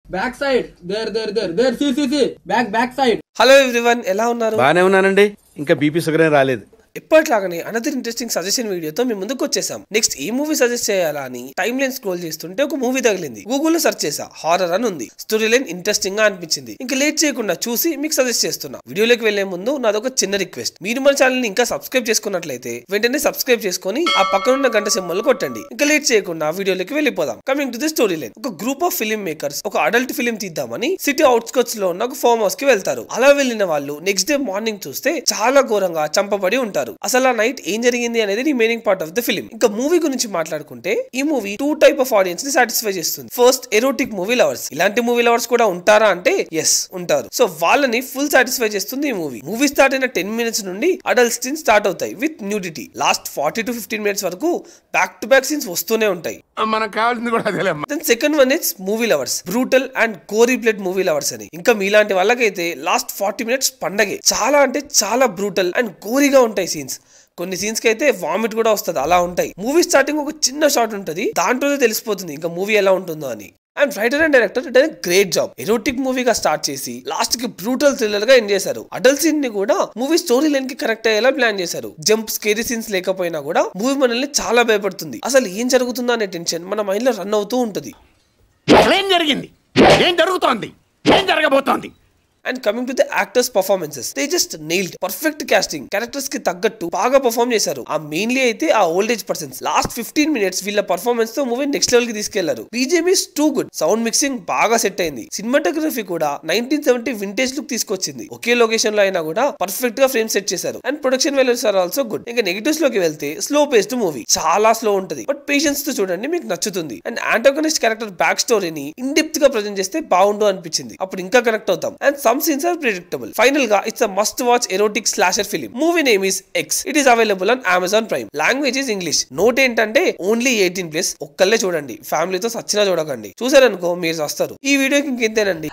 back side there there there there see see see back back side hello everyone ఎలా ఉన్నారు బానే ఉన్నానండి ఇంకా బీపీ షుగర్ ఏం రాలేదు ఎప్పటిలాగానే అనదర్ ఇంట్రెస్టింగ్ సజెషన్ వీడియోతో మేము ముందుకు వచ్చేసాం నెక్స్ట్ ఏ మూవీ సజెస్ట్ చేయాలా అని టైం లైన్ స్క్రోల్ చేస్తుంటే ఒక మూవీ తగిలింది గూగుల్లో సెర్చ్ చేసా హారర్ అని ఉంది స్టోరీ లైన్ ఇంట్రెస్టింగ్ గా అనిపించింది ఇంకా లేట్ చేయకుండా చూసి మీకు సజెస్ట్ చేస్తున్నా వీడియోలోకి వెళ్లే ముందు నాదొక చిన్న రిక్వెస్ట్ మీరు మన ఛానల్ ని ఇంకా సబ్స్క్రైబ్ చేసుకున్నట్లయితే వెంటనే సబ్స్క్రైబ్ చేసుకొని ఆ పక్కన ఉన్న గంట సింబల్ కొట్టండి ఇంకా లేట్ చేయకుండా వీడియోలోకి వెళ్ళిపోదాం coming to the story line ఒక గ్రూప్ ఆఫ్ ఫిల్మ్ మేకర్స్ ఒక అడల్ట్ ఫిల్మ్ తీద్దామని సిటీ అవుట్స్కట్స్ లో ఉన్న ఒక ఫార్మ్ హౌస్ కి వెళ్తారు అలా వెళ్ళిన వాళ్ళు నెక్స్ట్ డే మార్నింగ్ చూస్తే చాలా ఘోరంగా చంపబడి ఉంటారు అసలు ఆ నైట్ ఏం జరిగింది అనేది remaining part of the film ఇంకా మూవీ గురించి మాట్లాడుకుంటే ఈ movie two type of audience ని సాటిస్ఫై చేస్తుంది ఫస్ట్ ఎరోటిక్ మూవీ లవర్స్ ఇలాంటి మూవీ లవర్స్ కూడా ఉంటారా అంటే ఎస్ ఉంటారు సో వాళ్ళని ఫుల్ సాటిస్ఫై చేస్తుంది ఈ మూవీ మూవీ స్టార్ట్ అయిన టెన్ మినిట్స్ నుండి అడల్ట్ సీన్స్ స్టార్ట్ అవుతాయి with nudity last forty to fifteen minutes వరకు బ్యాక్ టు బ్యాక్ సీన్స్ వస్తూనే ఉంటాయి మనకు కావాల్సింది కూడా అదేలేమ్మా then second one it's movie lovers brutal and gory blood movie lovers అని ఇంకా మీలాంటి వాళ్ళకైతే లాస్ట్ ఫార్టీ మినిట్స్ పండగే చాలా అంటే చాలా బ్రూటల్ అండ్ గోరీగా ఉంటాయి సీన్స్ కొన్ని సీన్స్ కి అయితే వామిట్ కూడా వస్తుంది అలా ఉంటాయి మూవీ స్టార్టింగ్ ఒక చిన్న షాట్ ఉంటుంది దాంట్లోనే తెలిసిపోతుంది ఇంకా మూవీ ఎలా ఉంటుందో అని and writer and director done great job erotic మూవీగా స్టార్ట్ చేసి లాస్ట్ కి బ్రూటల్ థ్రిల్లర్ గా ఎండ్ చేశారు అడల్ట్ సీన్ ని కూడా మూవీ స్టోరీ లైన్ కి కరెక్ట్ అయ్యేలా ప్లాన్ చేశారు జంప్ స్కేరీ సీన్స్ లేకపోయినా కూడా మూవీ మనల్ని చాలా భయపడుతుంది అసలు ఏం జరుగుతుందో అనే టెన్షన్ మన మైండ్ లో రన్ అవుతూ ఉంటుంది అసలు ఏం జరిగింది ఏం జరుగుతోంది ఏం జరగబోతోంది and coming to the actors performances they just nailed perfect casting characters కి తగ్గట్టు బాగా పర్ఫామ్ చేశారు ఆ మెయిన్లీ అయితే ఆ old age persons last fifteen minutes వీళ్ళ పర్ఫార్మెన్స్ తో మూవీ నెక్స్ట్ లెవెల్ కి తీసుకెళ్లారు BGM is too good sound mixing బాగా సెట్ అయింది సినిమాటోగ్రఫీ కూడా నైన్టీన్ సెవెంటీ వింటేజ్ లుక్ తీసుకొచ్చింది ఒకే లొకేషన్ లో అయినా కూడా పర్ఫెక్ట్ గా ఫ్రేమ్ సెట్ చేశారు and production values are also good ఇంకా నెగిటివ్స్ లోకి వెళ్తే స్లో పేస్డ్ మూవీ చాలా స్లో ఉంటది బట్ పేషెన్స్ తో చూడండి మీకు నచ్చుతుంది అండ్ యాంటోగనిస్ట్ క్యారెక్టర్ బ్యాక్ స్టోరీని ఇన్ డెప్త్ గా ప్రజెంట్ చేస్తే బాగుండు అనిపించింది అప్పుడు ఇంకా కనెక్ట్ అవుతాం and some scenes are predictable final గా it's a must watch erotic slasher film movie name is X it is available on Amazon Prime language is English note ఏంటంటే only eighteen plus ఒక్కళ్ళే చూడండి ఫ్యామిలీతో సచ్చినా చూడకండి చూసారనుకో మీరు వస్తారు ఈ వీడియోకి ఇంకెంతేనండి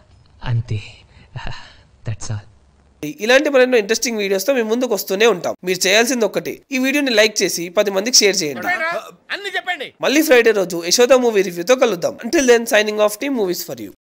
అంతే దట్స్ ఆల్ ఇలాంటి మరెన్నో ఇంట్రెస్టింగ్ వీడియోస్ తో మేము ముందుకు వస్తూనే ఉంటాం మీరు చేయాల్సింది ఒక్కటే ఈ వీడియోని లైక్ చేసి పది మందికి షేర్ చేయండి అన్ని చెప్పండి మళ్ళీ ఫ్రైడే రోజు యశోద మూవీ రివ్యూతో కలుద్దాం until then signing off team movies for you